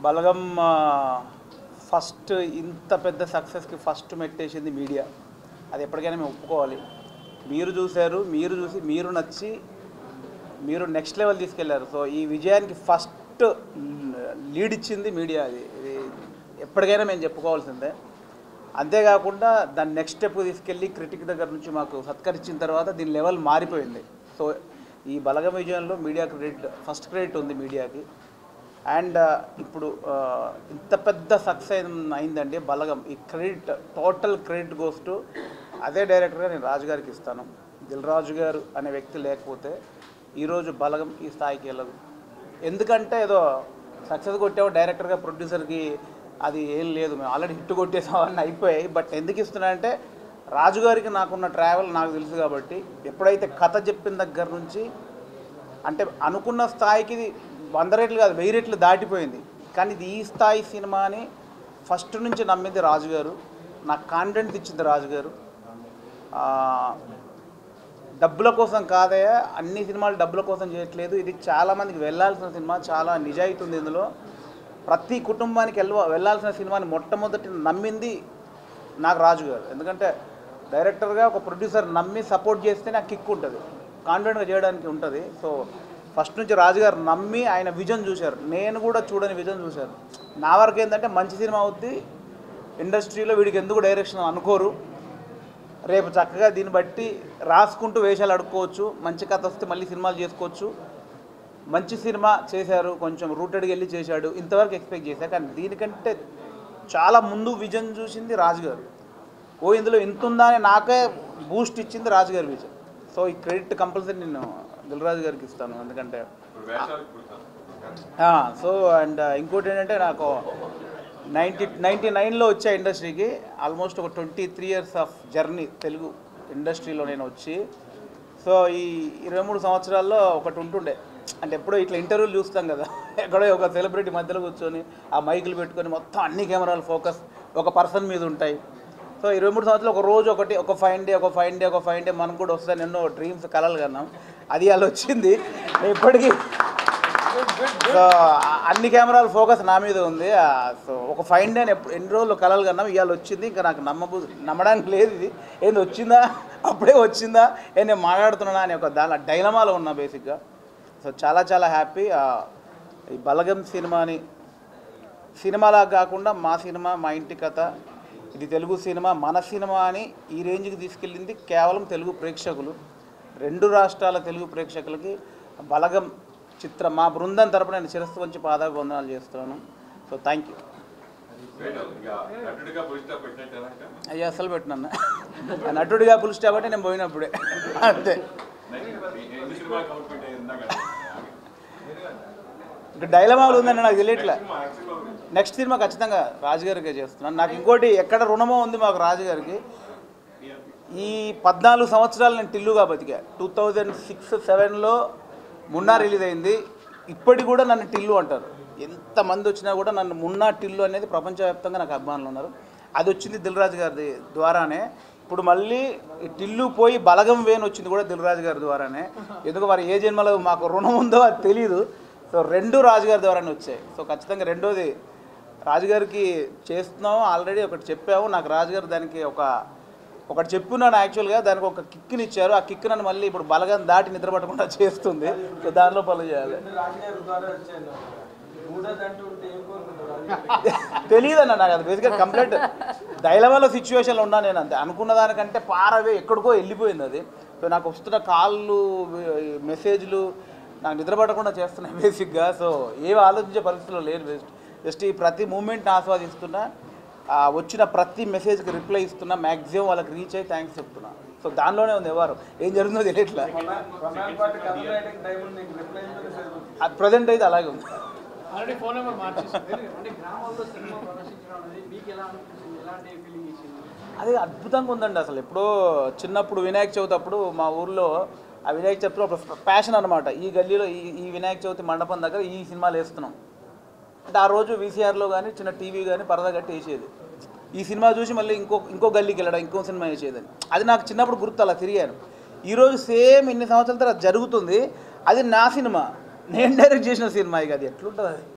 బలగం first ఇంత పెద్ద సక్సెస్కి ఫస్ట్ మెట్టేసింది మీడియా అది ఎప్పటికైనా మేము ఒప్పుకోవాలి మీరు చూశారు మీరు చూసి మీరు నచ్చి మీరు నెక్స్ట్ లెవెల్ తీసుకెళ్లారు సో ఈ విజయానికి ఫస్ట్ లీడ్ ఇచ్చింది మీడియా అది ఇది ఎప్పటికైనా మేము చెప్పుకోవాల్సిందే అంతేకాకుండా దాన్ని నెక్స్ట్ స్టెప్ తీసుకెళ్ళి క్రిటిక్ దగ్గర నుంచి మాకు సత్కరించిన తర్వాత దీని లెవెల్ మారిపోయింది సో ఈ బలగం విజయంలో మీడియా క్రెడిట్ ఫస్ట్ క్రెడిట్ ఉంది మీడియాకి అండ్ ఇప్పుడు ఆ, ఇంత పెద్ద సక్సెస్ అయిందండి బలగం ఈ credit total credit goes to అదే డైరెక్టర్గా నేను రాజు గారికి ఇస్తాను దిల్ రాజు గారు అనే వ్యక్తి లేకపోతే ఈరోజు బలగం ఈ స్థాయికి వెళ్ళదు ఎందుకంటే ఏదో సక్సెస్ కొట్టాము డైరెక్టర్గా ప్రొడ్యూసర్కి అది ఏం లేదు మేము ఆల్రెడీ హిట్ కొట్టేసాం అన్నీ అయిపోయాయి బట్ ఎందుకు ఇస్తున్నానంటే రాజుగారికి నాకున్న ట్రావెల్ నాకు తెలుసు కాబట్టి ఎప్పుడైతే కథ చెప్పిన దగ్గర నుంచి అంటే అనుకున్న స్థాయికి ఇది వంద రెట్లు కాదు వెయ్యి రెట్లు దాటిపోయింది కానీ ఇది ఈ స్థాయి సినిమా అని ఫస్ట్ నుంచి నమ్మింది రాజుగారు నాకు కాన్ఫిడెన్స్ ఇచ్చింది రాజుగారు ఆ, డబ్బుల కోసం కాదయ్యా అన్ని సినిమాలు డబ్బుల కోసం చేయట్లేదు ఇది చాలామందికి వెళ్ళాల్సిన సినిమా చాలా నిజాయితీ ఉంది ఇందులో ప్రతి కుటుంబానికి వెళ్ళ వెళ్ళాల్సిన సినిమాని మొట్టమొదటి నమ్మింది నాకు రాజు గారు ఎందుకంటే డైరెక్టర్గా ఒక ప్రొడ్యూసర్ నమ్మి సపోర్ట్ చేస్తే నాకు కిక్ ఉంటుంది కాన్ఫిడెంట్గా చేయడానికి ఉంటుంది సో ఫస్ట్ నుంచి రాజుగారు నమ్మి ఆయన విజన్ చూశారు నేను కూడా చూడని విజన్ చూశారు నా వరకు ఏంటంటే మంచి సినిమా అవుద్ది ఇండస్ట్రీలో వీడికి ఎందుకు డైరెక్షన్ అనుకోరు రేపు చక్కగా దీన్ని బట్టి రాసుకుంటూ వేషాలు అడుక్కోవచ్చు మంచి కథ వస్తే మళ్ళీ సినిమాలు చేసుకోవచ్చు మంచి సినిమా చేశారు కొంచెం రూటెడ్కి వెళ్ళి చేశాడు ఇంతవరకు ఎక్స్పెక్ట్ చేశా కానీ దీనికంటే చాలా ముందు విజన్ చూసింది రాజుగారు ఓ ఇందులో ఇంత ఉందా అని నాకే బూస్ట్ ఇచ్చింది రాజుగారి విజన్ సో ఈ క్రెడిట్ కంపల్సరీ నేను దిల్రాజు గారికి ఇస్తాను ఎందుకంటే ఇప్పుడు వేషాలకు పుడతాను సో అండ్ ఇంకోటి ఏంటంటే నాకు నైంటీ నైంటీ నైన్లో వచ్చా ఇండస్ట్రీకి ఆల్మోస్ట్ ఒక twenty three years of journey Telugu ఇండస్ట్రీలో నేను వచ్చి సో ఈ ఇరవై మూడు సంవత్సరాల్లో ఒకటి ఉంటుండే అంటే ఎప్పుడో ఇట్లా ఇంటర్వ్యూలు చూస్తాం కదా ఎక్కడో ఒక సెలబ్రిటీ మధ్యలో కూర్చొని ఆ మైకులు పెట్టుకొని మొత్తం అన్ని కెమెరాలు ఫోకస్ ఒక పర్సన్ మీద ఉంటాయి సో ఇరవై మూడు సంవత్సరాలు ఒక రోజు ఒకటి ఒక ఫైవ్ డే ఒక ఫైవ్ డే ఒక ఫైవ్ డే మనకు కూడా వస్తుందని ఎన్నో డ్రీమ్స్ కలలు కన్నాం అది అలా వచ్చింది ఇప్పటికీ సో ఆ- అన్ని కెమెరాల ఫోకస్ నా మీద ఉంది ఆ, సో ఒక ఫైన్ డే ఎప్పుడు ఎన్ని రోజులు కలలు కన్నాం ఇవాళ వచ్చింది ఇంకా నాకు నమ్మబు నమ్మడానికి లేదు ఇది ఏంది వచ్చిందా అప్పుడే వచ్చిందా ఏ నేను మాట్లాడుతున్నానా అని ఒక దాని డైలమాలో ఉన్నా బేసిక్గా సో చాలా చాలా హ్యాపీ ఈ బలగం సినిమాని సినిమాలా కాకుండా మా సినిమా మా ఇంటి కథ ఇది తెలుగు సినిమా మన సినిమా అని ఈ రేంజ్కి తీసుకెళ్ళింది కేవలం తెలుగు ప్రేక్షకులు రెండు రాష్ట్రాల తెలుగు ప్రేక్షకులకి బలగం చిత్రం మా బృందం తరపున నేను శిరస్సు వంచి పాదాభివందనాలు చేస్తున్నాను సో థ్యాంక్ యూ రైట్ ఇక నటుడిగా పులిస్టా పెట్టినట్టేనా ఇంకా? అయ్యా అసలు పెట్టినా నటుడిగా పుల్ స్టాప్ అంటే నేను పోయినప్పుడే అంతే ఈ- ఎన్ని సినిమా కౌంట్ ఇందాక ఇంకా డైలమాలు ఉందండి నాకు తెలియట్లే సినిమా యాక్చువల్గా నెక్స్ట్ సినిమా ఖచ్చితంగా రాజుగారికే చేస్తున్నాను నాకు ఇంకోటి ఎక్కడ రుణమో ఉంది మాకు రాజుగారికి ఈ పద్నాలుగు సంవత్సరాలు నేను టిల్లుగా బతికా టూ థౌజండ్ సిక్స్ సెవెన్లో మున్నా రిలీజ్ అయింది ఇప్పటికి కూడా నన్ను టిల్లు అంటారు ఎంతమంది వచ్చినా కూడా నన్ను మున్నా టిల్లు అనేది ప్రపంచవ్యాప్తంగా నాకు అభిమానులు ఉన్నారు అది వచ్చింది దిల్రాజు గారి ద్వారానే ఇప్పుడు మళ్ళీ ఈ టిల్లు పోయి బలగం వేని వచ్చింది కూడా దిల్రాజు గారి ద్వారానే ఎందుకు వారి ఏ జన్మలో మాకు రుణం ఉందో అది తెలియదు సో రెండు రాజుగారి ద్వారానే వచ్చాయి సో ఖచ్చితంగా రెండోది రాజుగారికి చేస్తున్నాము ఆల్రెడీ ఒకటి చెప్పాము నాకు రాజుగారు దానికి ఒక ఒకటి చెప్పున్నాను యాక్చువల్గా దానికి ఒక కిక్ని ఇచ్చారు ఆ కిక్ నన్ను మళ్ళీ ఇప్పుడు బలగం దాటి నిద్ర పట్టకుండా చేస్తుంది సో దానిలో పనులు చేయాలి రాజుగారి ద్వారా వచ్చాను మూడోదంటూ ఉంటే ఏం కోరుకుంటారు తెలియదన్న నాకు అది బేసిక్గా కంప్లీట్ డైలమాలో సిచ్యువేషన్లో ఉన్నా నేను అంతే అనుకున్న దానికంటే పారవే ఎక్కడికో వెళ్ళిపోయింది అది సో నాకు వస్తున్న కాళ్ళు మెసేజ్లు నాకు నిద్ర పట్టకుండా చేస్తున్నాయి బేసిక్గా సో ఏం ఆలోచించే పరిస్థితిలో లేను బెస్ట్ జస్ట్ ఈ ప్రతి మూమెంట్ని ఆస్వాదిస్తున్నా ఆ వచ్చిన ప్రతి మెసేజ్కి రిప్లై ఇస్తున్నా మ్యాక్సిమం వాళ్ళకి రీచ్ అయ్యి థ్యాంక్స్ చెప్తున్నా సో దానిలోనే ఉంది ఎవరు ఏం జరుగుతుందో తెలియట్లే కొన్నాళ్ళ పాటు కథ రైటింగ్ టైంలో నీకు రిప్లై ఇవ్వలేదు సరిపోతుంది అది ప్రజెంట్ అయితే అలాగే ఉంది ఆల్రెడీ ఫోన్ నెంబర్ మార్చేసింది అంటే గ్రామాల్లో సినిమా ప్రదర్శించడం అనేది మీకు ఎలా అనిపించింది ఎలాంటి ఫీలింగ్ ఇచ్చింది అది అద్భుతంగా ఉందండి అసలు ఎప్పుడో చిన్నప్పుడు వినాయక చవితి అప్పుడు మా ఊర్లో ఆ వినాయక చవితిలో ఒక ప్యాషన్ అనమాట ఈ గల్లీలో ఈ ఈ వినాయక చవితి మండపం దగ్గర ఈ సినిమాలు వేస్తున్నాం అంటే ఆ రోజు వీసీఆర్లో కానీ చిన్న టీవీ కానీ పరదా కట్టి వేసేది ఈ సినిమా చూసి మళ్ళీ ఇంకో ఇంకో గల్లీకి వెళ్ళడం ఇంకో సినిమా వేసేదని అది నాకు చిన్నప్పుడు గుర్తు అలా తిరిగాను ఈరోజు సేమ్ ఇన్ని సంవత్సరాల తర్వాత జరుగుతుంది అది నా సినిమా నేను డైరెక్ట్ చేసిన సినిమా ఇక అది ఎట్లుంటుంది అది